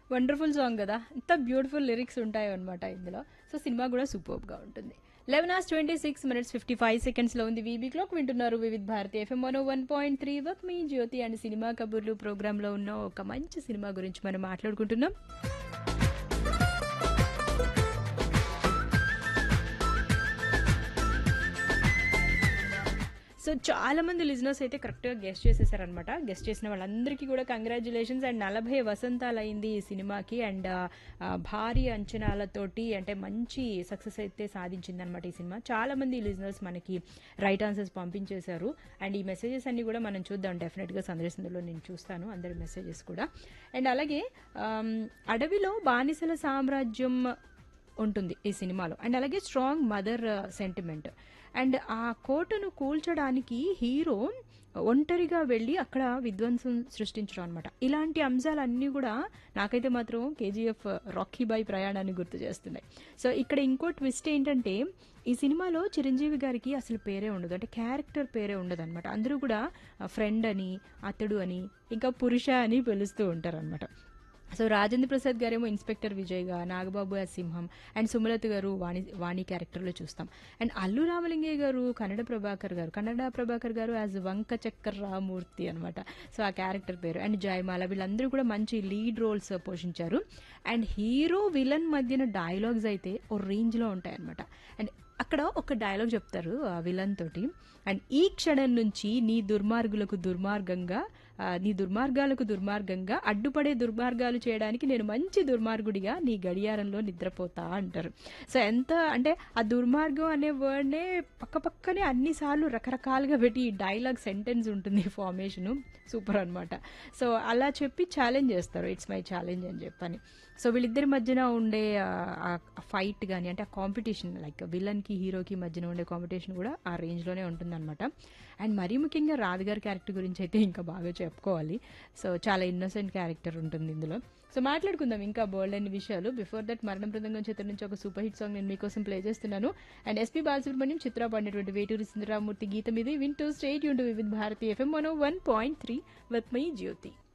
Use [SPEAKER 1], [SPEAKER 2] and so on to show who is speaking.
[SPEAKER 1] wonderful song కదా ఎంత beautiful lyrics ఉంటాయో అనమాట ఇందులో సో సినిమా కూడా సూపర్గా ఉంటుంది eleven hours twenty six minutes fifty five సెకండ్స్లో ఉంది వీబీ క్లాక్ వింటున్నారు Vividh Bharati FM one one point three వర్క్ మీ జ్యోతి అండ్ సినిమా కబుర్లు ప్రోగ్రాంలో ఉన్న ఒక మంచి సినిమా గురించి మనం మాట్లాడుకుంటున్నాం సో చాలా మంది లిజినర్స్ అయితే కరెక్ట్గా గెస్ట్ చేసేసారనమాట గెస్ట్ చేసిన వాళ్ళందరికీ కూడా కంగ్రాచులేషన్స్ అండ్ నలభై వసంతాలు అయింది ఈ సినిమాకి అండ్ భారీ అంచనాలతోటి అంటే మంచి సక్సెస్ అయితే సాధించింది అనమాట ఈ సినిమా చాలా మంది లిజినర్స్ మనకి రైట్ ఆన్సర్స్ పంపించేశారు అండ్ ఈ మెసేజెస్ అన్ని కూడా మనం చూద్దాం డెఫినెట్గా సందర్శనలో నేను చూస్తాను అందరి మెసేజెస్ కూడా అండ్ అలాగే ఆమ్, అడవిలో బానిసల సామ్రాజ్యం ఉంటుంది ఈ సినిమాలో అండ్ అలాగే స్ట్రాంగ్ మదర్ సెంటిమెంట్ అండ్ ఆ కోటను కూల్చడానికి హీరో ఒంటరిగా వెళ్ళి అక్కడ విధ్వంసం సృష్టించడం అనమాట ఇలాంటి అంశాలన్నీ కూడా నాకైతే మాత్రం కేజీఎఫ్ రాకీ బాయ్ ప్రయాణాన్ని గుర్తు చేస్తున్నాయి సో ఇక్కడ ఇంకో ట్విస్ట్ ఏంటంటే ఈ సినిమాలో చిరంజీవి గారికి అసలు పేరే ఉండదు అంటే క్యారెక్టర్ పేరే ఉండదు అనమాట అందరూ కూడా ఫ్రెండ్ అని అతడు అని ఇంకా పురుష అని పిలుస్తూ ఉంటారు అనమాట సో రాజేంద్ర ప్రసాద్ గారేమో ఇన్స్పెక్టర్ విజయ్గా నాగబాబు యాజ్ సింహం అండ్ సుమలత గారు వాణి వాణి క్యారెక్టర్లో చూస్తాం అండ్ అల్లు రామలింగయ్య గారు కన్నడ ప్రభాకర్ గారు కన్నడ ప్రభాకర్ గారు యాజ్ వంక చక్కర్ రామూర్తి అనమాట సో ఆ క్యారెక్టర్ పేరు అండ్ జయమాల వీళ్ళందరూ కూడా మంచి లీడ్ రోల్స్ పోషించారు అండ్ హీరో విలన్ మధ్యన డైలాగ్స్ అయితే ఓ రేంజ్లో ఉంటాయన్నమాట అండ్ అక్కడ ఒక డైలాగ్ చెప్తారు ఆ విలన్ తోటి అండ్ ఈ క్షణం నుంచి నీ దుర్మార్గులకు దుర్మార్గంగా ఆ, నీ దుర్మార్గాలకు దుర్మార్గంగా అడ్డుపడే దుర్మార్గాలు చేయడానికి నేను మంచి దుర్మార్గుడిగా నీ గడియారంలో నిద్రపోతా అంటారు సో ఎంత అంటే ఆ దుర్మార్గం అనే వర్డ్నే పక్క పక్కనే అన్నిసార్లు రకరకాలుగా పెట్టి ఈ డైలాగ్ సెంటెన్స్ ఉంటుంది ఫార్మేషను సూపర్ అనమాట సో అలా చెప్పి ఛాలెంజ్ చేస్తారు ఇట్స్ మై ఛాలెంజ్ అని చెప్పని సో వీళ్ళిద్దరి మధ్యన ఉండే ఫైట్ కానీ అంటే ఆ కాంపిటీషన్ లైక్ విలన్కి హీరోకి మధ్యన ఉండే కాంపిటీషన్ కూడా ఆ రేంజ్లోనే ఉంటుందన్నమాట అండ్ మరీ ముఖ్యంగా రాధగారి క్యారెక్టర్ గురించి అయితే ఇంకా బాగా చెప్పుకోవాలి సో చాలా ఇన్నోసెంట్ క్యారెక్టర్ ఉంటుంది ఇందులో సో మాట్లాడుకుందాం ఇంకా బోల్డ్ అన్ని విషయాలు బిఫోర్ దట్ మరణం బృందంగం చిత్రం నుంచి ఒక సూపర్ హిట్ సాంగ్ నేను మీకోసం ప్లే చేస్తున్నాను అండ్ ఎస్పీ బాలసుబ్రహ్మణ్యం చిత్ర పాడినటువంటి వేటూరి సుందరరామూర్తి గీతం ఇది వింటూ స్టేట్ యూన్ with Bharati FM one one point three with my Jyothi